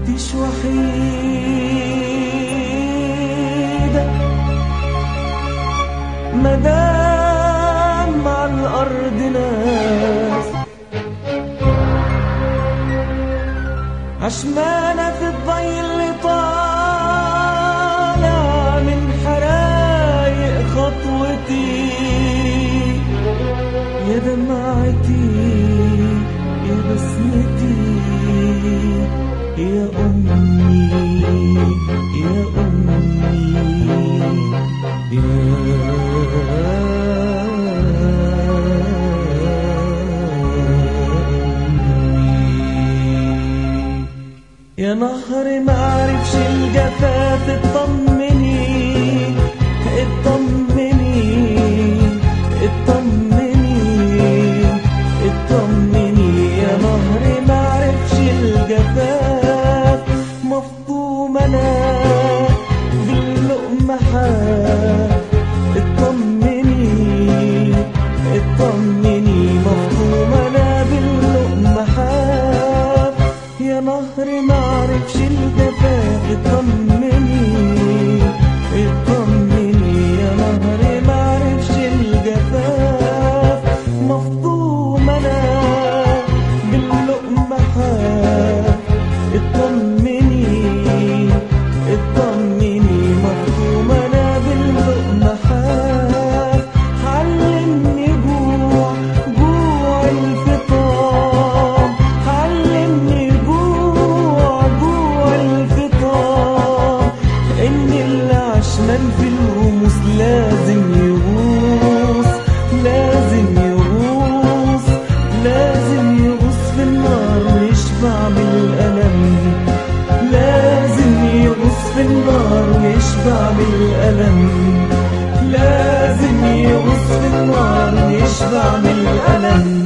كنتش وحيدة مدام على الأرض ناس عشمانة في الضي اللي طالع من حرايق خطوتي يا دمعتي يا بسمتي يا أمي يا أمي يا يا نهر معرفش الجفاف اطمني اطمني اطمني اطمني يا نهر معرفش الجفاف مفطوم انا باللقمة حاف اطمني اطمني مفطوم انا باللقمة حاف يا نهر معرفش الجفاف اطمني اطمني يا نهر معرفش الجفاف مفطوم انا باللقمة حاف اطمني اطمني مفطوم انا باللقمة حاف علمني جوع جوع الفطام علمني جوع جوع الفطام ان اللي عشمان في الرموس لازم يغوص لازم يغوص لازم يغوص في النار ويشبع من الألم لازم يغوص في النار ويشبع من الألم لازم يغوص في النار ويشبع من الألم